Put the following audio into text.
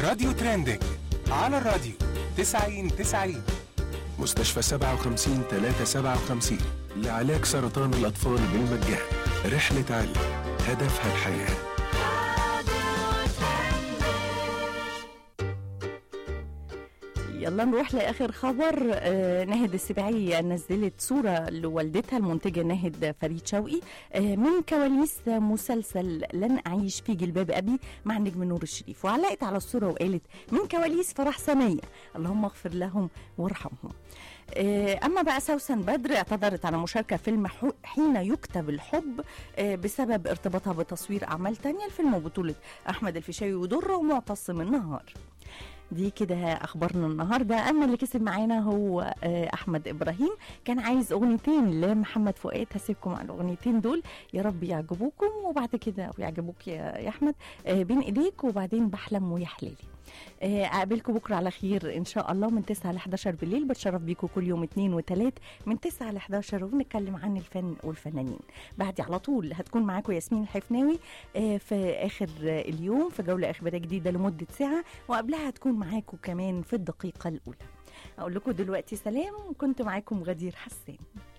راديو ترندنج على الراديو 90 90 مستشفى 57 357 لعلاج سرطان الأطفال بالمجان رحلة علم هدفها الحياه يلا نروح لاخر خبر آه ناهد السباعي نزلت صوره لوالدتها المنتجه ناهد فريد شوقي آه من كواليس مسلسل لن اعيش في جلباب ابي مع النجم نور الشريف وعلقت على الصوره وقالت من كواليس فرح سنيه اللهم اغفر لهم وارحمهم آه، اما بقى سوسن بدر اعتذرت على مشاركه في فيلم حو- حين يكتب الحب آه، بسبب ارتباطها بتصوير اعمال تانية الفيلم بطوله احمد الفيشاوي ودره ومعتصم النهار دي كده اخبارنا النهارده اما اللي كسب معانا هو آه، احمد ابراهيم كان عايز اغنيتين لمحمد فؤاد هسيبكم على الاغنيتين دول يا رب يعجبوكم وبعد كده ويعجبوك يا يا احمد آه، بين ايديك وبعدين بحلم ويا حلالي آه، اقابلكم بكره على خير ان شاء الله من 9 ل 11 بالليل بتشرف بيكم كل يوم اثنين وثلاث من 9 ل 11 وبنتكلم عن الفن والفنانين بعدي على طول هتكون معاكم ياسمين الحفناوي آه، في اخر آه، اليوم في جوله اخباريه جديده لمده ساعه وقبلها هتكون معاكم كمان في الدقيقه الاولى اقول لكم دلوقتي سلام كنت معاكم غدير حسان